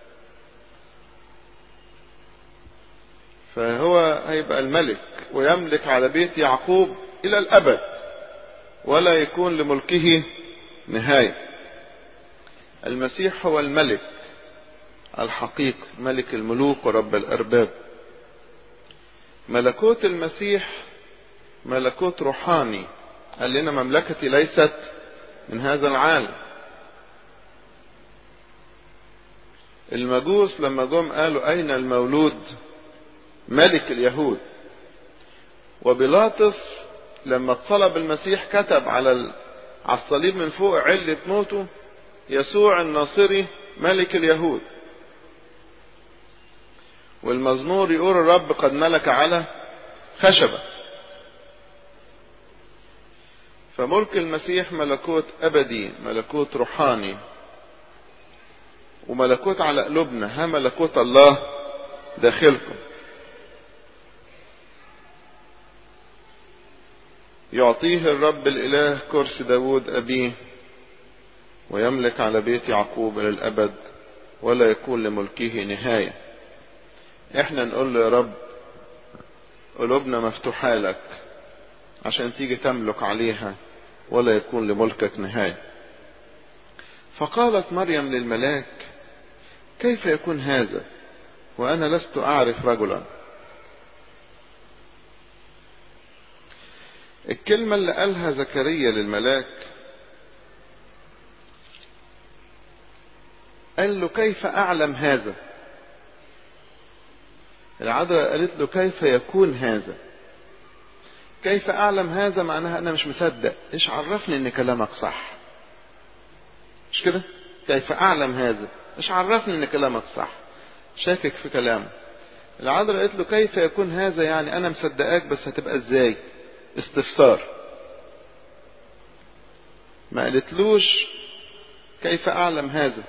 فهو هيبقى الملك ويملك على بيت يعقوب إلى الأبد ولا يكون لملكه نهاية المسيح هو الملك الحقيقي ملك الملوك ورب الأرباب ملكوت المسيح ملكوت روحاني قال لنا مملكتي ليست من هذا العالم المجوس لما جم قالوا أين المولود ملك اليهود وبيلاطس لما اتصلب المسيح كتب على على الصليب من فوق علة موته يسوع الناصري ملك اليهود والمزمور يقول الرب قد ملك على خشبة فملك المسيح ملكوت أبدي ملكوت روحاني وملكوت على قلوبنا ها ملكوت الله داخلكم يعطيه الرب الإله كرسي داود أبيه ويملك على بيت يعقوب إلى الأبد ولا يكون لملكه نهاية احنا نقول له يا رب قلوبنا مفتوحة لك عشان تيجي تملك عليها ولا يكون لملكك نهاية فقالت مريم للملاك كيف يكون هذا وأنا لست أعرف رجلا الكلمة اللي قالها زكريا للملاك قال له كيف أعلم هذا العذراء قالت له كيف يكون هذا كيف أعلم هذا معناها أنا مش مصدق إيش عرفني إن كلامك صح مش كده كيف أعلم هذا إيش عرفني إن كلامك صح شاكك في كلامه العذراء قالت له كيف يكون هذا يعني أنا مصدقاك بس هتبقى إزاي استفسار ما قالتلوش كيف أعلم هذا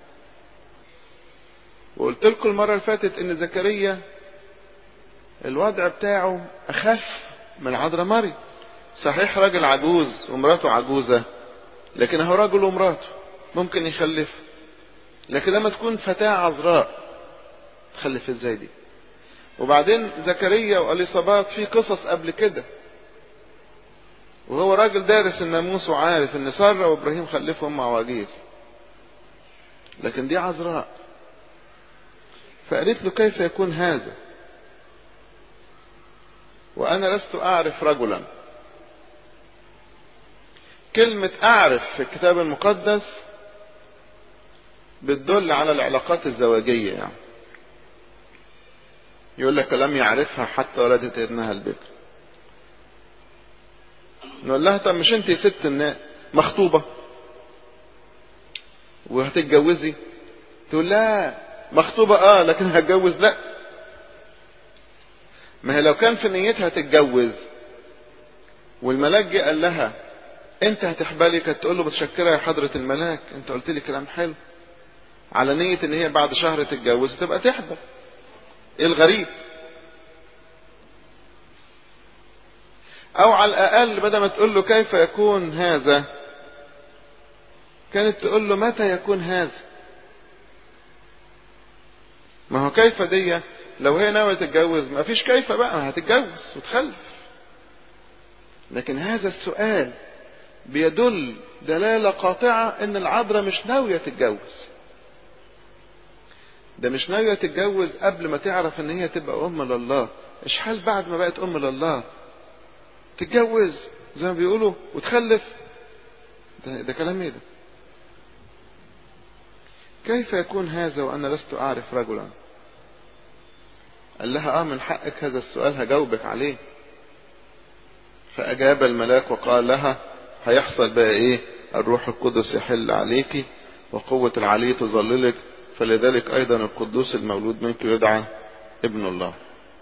وقلت لكم المرة اللي فاتت إن زكريا الوضع بتاعه أخف من عذراء مريم صحيح راجل عجوز ومراته عجوزة لكن هو راجل ومراته ممكن يخلف لكن لما تكون فتاة عذراء تخلف ازاي دي وبعدين زكريا واليصابات في قصص قبل كده وهو راجل دارس الناموس وعارف ان ساره وابراهيم خلفوا ام عواجيز لكن دي عذراء فقالت له كيف يكون هذا وانا لست اعرف رجلا كلمة اعرف في الكتاب المقدس بتدل على العلاقات الزواجية يعني يقول لك لم يعرفها حتى ولدت ابنها البكر نقول لها طب مش انت يا ست الناس مخطوبة وهتتجوزي تقول لا مخطوبة اه لكن هتجوز لا ما هي لو كان في نيتها تتجوز والملاك جه قال لها انت هتحبلي كانت تقول له متشكرة يا حضرة الملاك انت قلت لي كلام حلو على نية ان هي بعد شهر تتجوز تبقى تحبل ايه الغريب او على الاقل بدل ما تقول له كيف يكون هذا كانت تقول له متى يكون هذا ما هو كيف دي لو هي ناوية تتجوز ما فيش كيف بقى هتتجوز وتخلف لكن هذا السؤال بيدل دلالة قاطعة ان العذراء مش ناوية تتجوز ده مش ناوية تتجوز قبل ما تعرف ان هي تبقى ام لله ايش حال بعد ما بقت ام لله تتجوز زي ما بيقولوا وتخلف ده, ده كلام ايه ده كيف يكون هذا وانا لست اعرف رجلا قال لها اه من حقك هذا السؤال هجاوبك عليه فاجاب الملاك وقال لها هيحصل بقى ايه الروح القدس يحل عليك وقوة العلي تظللك فلذلك ايضا القدوس المولود منك يدعى ابن الله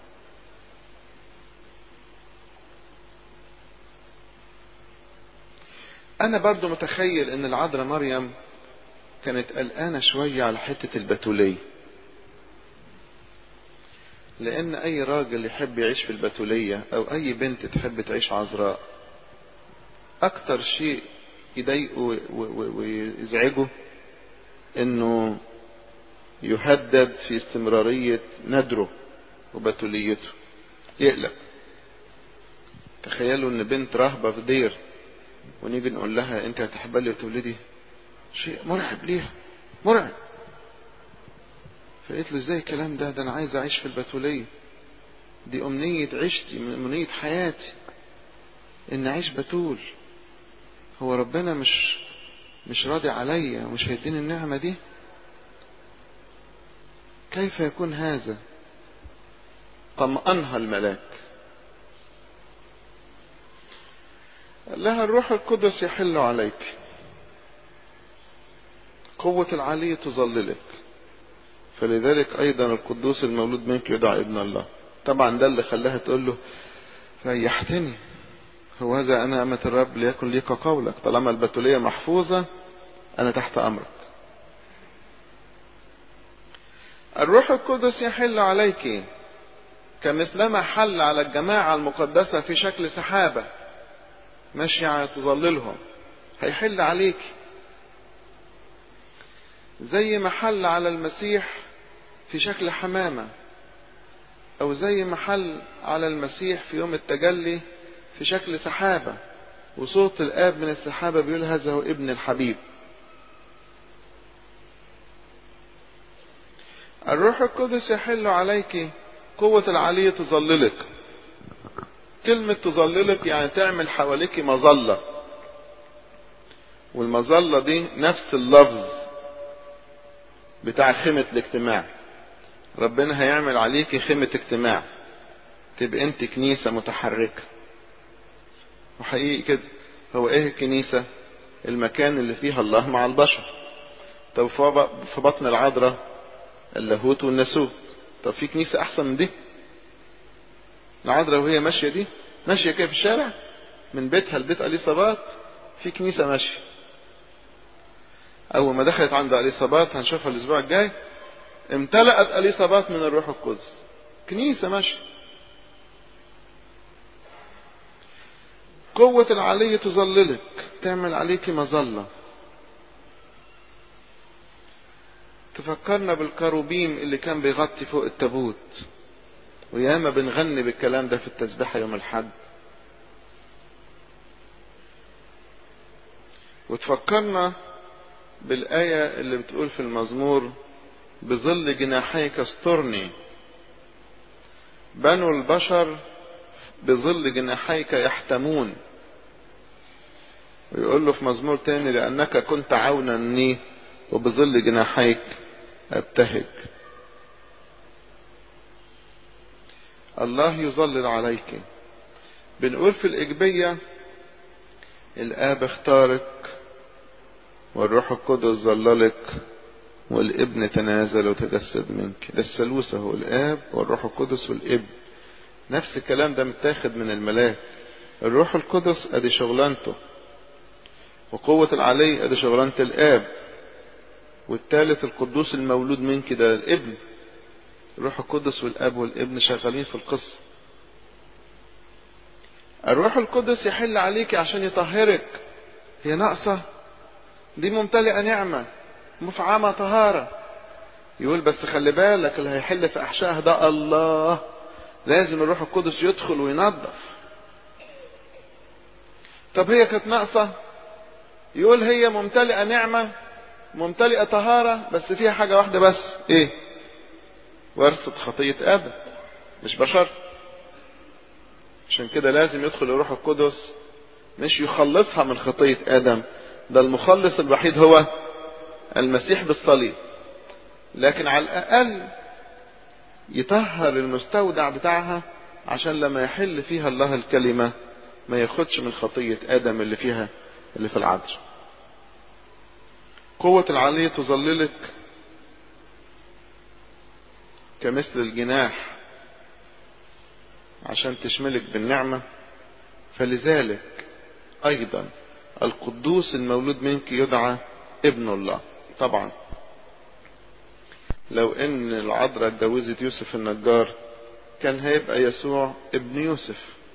انا برضو متخيل ان العذراء مريم كانت قلقانة شوية على حتة البتولية لان اي راجل يحب يعيش في البتولية او اي بنت تحب تعيش عذراء اكتر شيء يضايقه ويزعجه انه يهدد في استمرارية ندره وبتوليته يقلق تخيلوا ان بنت راهبة في دير ونيجي نقول لها انت هتحبلي وتولدي شيء مرعب ليها مرعب فقلت له ازاي الكلام ده ده انا عايز اعيش في البتولية دي امنية عشتي امنية حياتي ان اعيش بتول هو ربنا مش مش راضي عليا ومش هيديني النعمة دي كيف يكون هذا طمأنها الملاك لها الروح القدس يحل عليك قوة العلي تظللك فلذلك أيضا القدوس المولود منك يدعى ابن الله طبعا ده اللي خلاها تقول له ريحتني هو هذا أنا أمة الرب ليكن ليك قولك طالما البتولية محفوظة أنا تحت أمرك الروح القدس يحل عليك كمثلما حل على الجماعة المقدسة في شكل سحابة ماشية تظللهم هيحل عليك زي ما حل على المسيح في شكل حمامة او زي ما حل على المسيح في يوم التجلي في شكل سحابة وصوت الاب من السحابة بيقول هذا هو ابن الحبيب الروح القدس يحل عليك قوة العلي تظللك كلمة تظللك يعني تعمل حواليك مظلة والمظلة دي نفس اللفظ بتاع خيمة الاجتماع ربنا هيعمل عليكي خيمة اجتماع تبقى انت كنيسة متحركة وحقيقي كده هو ايه الكنيسة المكان اللي فيها الله مع البشر طب في بطن العذراء اللاهوت والناسوت طب في كنيسة احسن من دي العذراء وهي ماشية دي ماشية كده في الشارع من بيتها لبيت اليصابات في كنيسة ماشية اول ما دخلت عند اليصابات هنشوفها الاسبوع الجاي امتلأت اليصابات من الروح القدس كنيسة ماشية قوة العلي تظللك تعمل عليك مظلة تفكرنا بالكروبيم اللي كان بيغطي فوق التابوت وياما بنغني بالكلام ده في التسبيحة يوم الحد وتفكرنا بالآية اللي بتقول في المزمور بظل جناحيك استرني بنو البشر بظل جناحيك يحتمون ويقول له في مزمور تاني لأنك كنت عونا لي وبظل جناحيك أبتهج الله يظلل عليك بنقول في الإجبية الآب اختارك والروح القدس ظللك والابن تنازل وتجسد منك ده الثالوث هو الآب والروح القدس والابن نفس الكلام ده متاخد من الملاك الروح القدس ادي شغلانته وقوة العلي ادي شغلانة الآب والثالث القدوس المولود منك ده الابن الروح القدس والاب والابن شغالين في القصة الروح القدس يحل عليك عشان يطهرك هي ناقصة دي ممتلئة نعمة مفعمة طهارة يقول بس خلي بالك اللي هيحل في احشائها ده الله لازم الروح القدس يدخل وينظف طب هي كانت ناقصة يقول هي ممتلئة نعمة ممتلئة طهارة بس فيها حاجة واحدة بس ايه ورثة خطية آدم مش بشر عشان كده لازم يدخل الروح القدس مش يخلصها من خطية آدم ده المخلص الوحيد هو المسيح بالصليب لكن على الأقل يطهر المستودع بتاعها عشان لما يحل فيها الله الكلمة ما ياخدش من خطية آدم اللي فيها اللي في العدل قوة العلي تظللك كمثل الجناح عشان تشملك بالنعمة فلذلك أيضا القدوس المولود منك يدعى ابن الله طبعا لو ان العذراء اتجوزت يوسف النجار كان هيبقى يسوع ابن يوسف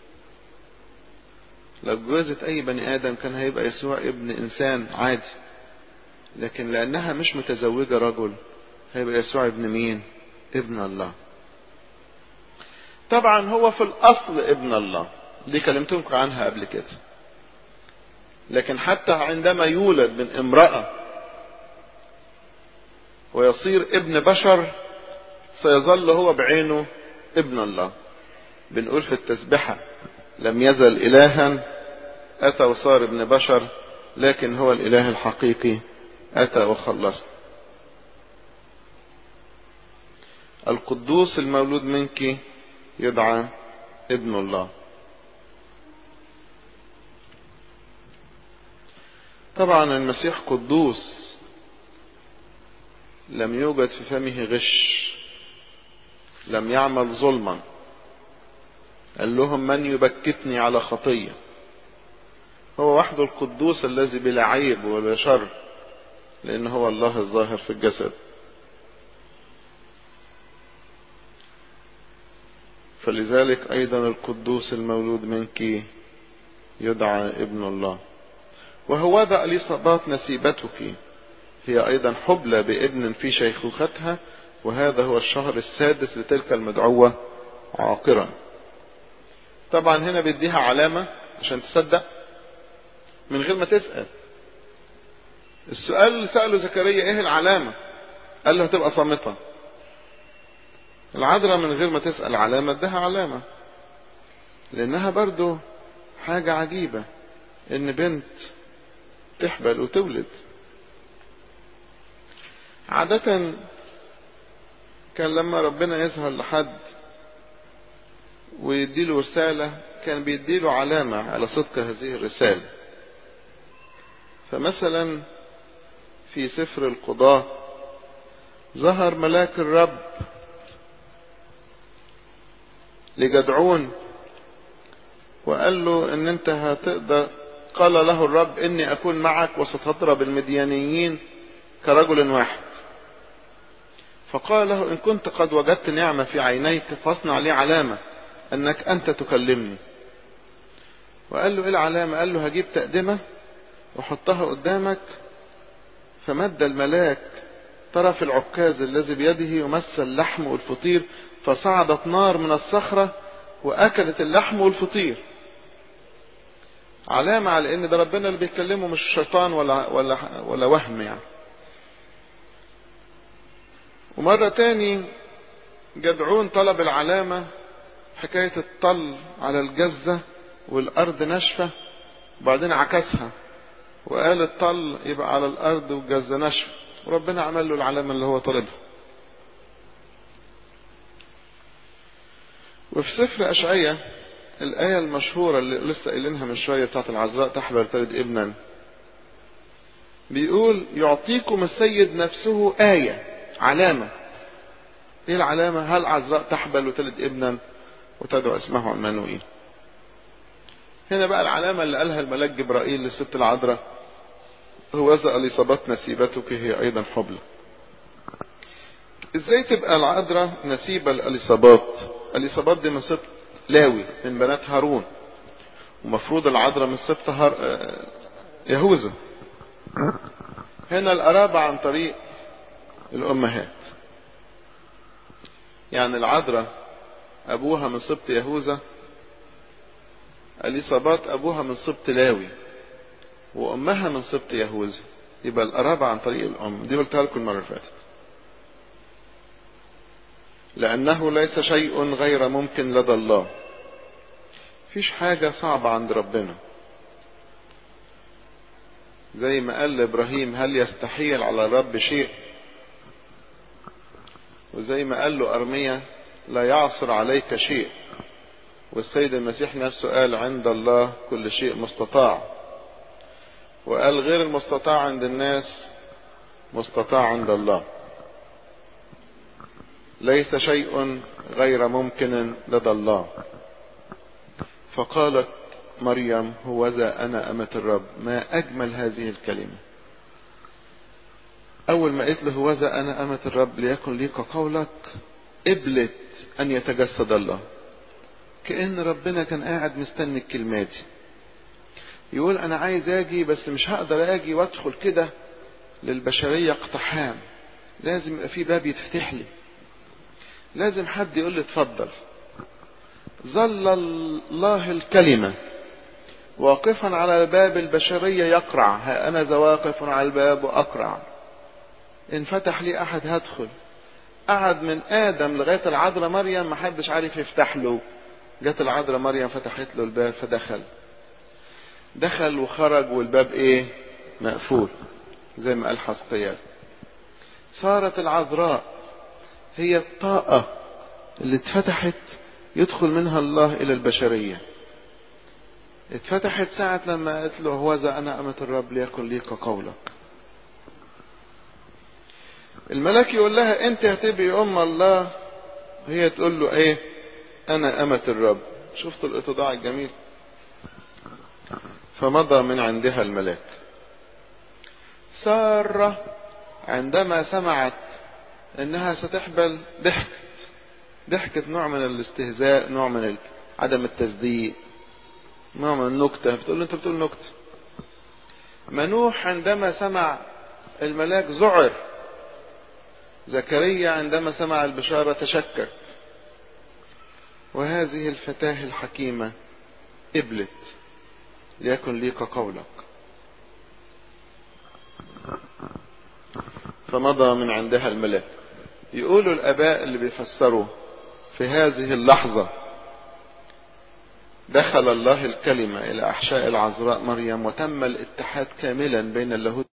لو اتجوزت اي بني ادم كان هيبقى يسوع ابن انسان عادي لكن لانها مش متزوجة رجل هيبقى يسوع ابن مين ابن الله طبعا هو في الاصل ابن الله دي كلمتكم عنها قبل كده لكن حتى عندما يولد من امرأة ويصير ابن بشر سيظل هو بعينه ابن الله بنقول في التسبحة لم يزل إلها أتى وصار ابن بشر لكن هو الإله الحقيقي أتى وخلص القدوس المولود منك يدعى ابن الله طبعا المسيح قدوس لم يوجد في فمه غش لم يعمل ظلما قال لهم من يبكتني على خطية هو وحده القدوس الذي بلا عيب ولا شر لأن هو الله الظاهر في الجسد فلذلك أيضا القدوس المولود منك يدعى ابن الله وهو ذا اليصابات نسيبتك هي أيضا حبلى بابن في شيخوختها وهذا هو الشهر السادس لتلك المدعوة عاقرا طبعا هنا بيديها علامة عشان تصدق من غير ما تسأل السؤال اللي سأله زكريا ايه العلامة قال له هتبقى صامتة العذراء من غير ما تسأل علامة ادها علامة لانها برضو حاجة عجيبة ان بنت تحبل وتولد عادة كان لما ربنا يظهر لحد ويديله رسالة كان بيديله علامة على صدق هذه الرسالة فمثلا في سفر القضاة ظهر ملاك الرب لجدعون وقال له ان انت هتقدر قال له الرب اني اكون معك وستضرب المديانيين كرجل واحد فقال له ان كنت قد وجدت نعمة في عينيك فاصنع لي علامة انك انت تكلمني وقال له ايه العلامة قال له هجيب تقدمة وحطها قدامك فمد الملاك طرف العكاز الذي بيده يمس اللحم والفطير فصعدت نار من الصخرة واكلت اللحم والفطير علامة على ان ده ربنا اللي بيتكلمه مش شيطان ولا ولا ولا وهم يعني ومرة تاني جدعون طلب العلامة حكاية الطل على الجزة والأرض ناشفة وبعدين عكسها وقال الطل يبقى على الأرض والجزة ناشفة وربنا عمل له العلامة اللي هو طلبها وفي سفر أشعية الآية المشهورة اللي لسه قايلينها من شوية بتاعت العذراء تحبل تلد ابنا بيقول يعطيكم السيد نفسه آية علامة ايه العلامة هل عذراء تحبل وتلد ابنا وتدعو اسمه عمانوئيل هنا بقى العلامة اللي قالها الملاك جبرائيل للست العذراء هو إذا أليصابات نسيبتك هي أيضا حبلى ازاي تبقى العذراء نسيبة لأليصابات أليصابات دي من سبط لاوي من بنات هارون ومفروض العذراء من سبط هار... يهوذا هنا القرابة عن طريق الأمهات يعني العذراء أبوها من سبط يهوذا أليصابات أبوها من سبط لاوي وأمها من سبط يهوذا يبقى القرابة عن طريق الأم دي قلتها لكم المرة اللي فاتت لأنه ليس شيء غير ممكن لدى الله فيش حاجة صعبة عند ربنا زي ما قال لإبراهيم هل يستحيل على الرب شيء وزي ما قال له أرمية لا يعصر عليك شيء والسيد المسيح نفسه قال عند الله كل شيء مستطاع وقال غير المستطاع عند الناس مستطاع عند الله ليس شيء غير ممكن لدى الله فقالت مريم هوذا أنا أمة الرب ما أجمل هذه الكلمة أول ما قلت له هوذا أنا أمة الرب ليكن لي كقولك قبلت أن يتجسد الله كأن ربنا كان قاعد مستني الكلمة دي يقول أنا عايز أجي بس مش هقدر أجي وأدخل كده للبشرية اقتحام لازم يبقى في باب يتفتح لي لازم حد يقول لي اتفضل ظل الله الكلمة واقفا على باب البشرية يقرع ها أنا ذا واقف على الباب وأقرع إن فتح لي أحد هدخل قعد من آدم لغاية العذراء مريم ما حدش عارف يفتح له جت العذراء مريم فتحت له الباب فدخل دخل وخرج والباب ايه مقفول زي ما قال حسقيال صارت العذراء هي الطاقة اللي اتفتحت يدخل منها الله إلى البشرية اتفتحت ساعة لما قالت له هوذا أنا أمة الرب ليكن لي كقولك الملاك يقول لها أنت هتبقي أم الله هي تقول له إيه أنا أمة الرب شفت الاتضاع الجميل فمضى من عندها الملاك سارة عندما سمعت انها ستحبل ضحكت ضحكت نوع من الاستهزاء نوع من عدم التصديق نوع من النكتة بتقول له انت بتقول نكتة منوح عندما سمع الملاك ذعر زكريا عندما سمع البشارة تشكك وهذه الفتاة الحكيمة قبلت ليكن ليك قولك فمضى من عندها الملاك يقولوا الاباء اللي بيفسروا في هذه اللحظة دخل الله الكلمة الى احشاء العذراء مريم وتم الاتحاد كاملا بين اللاهوت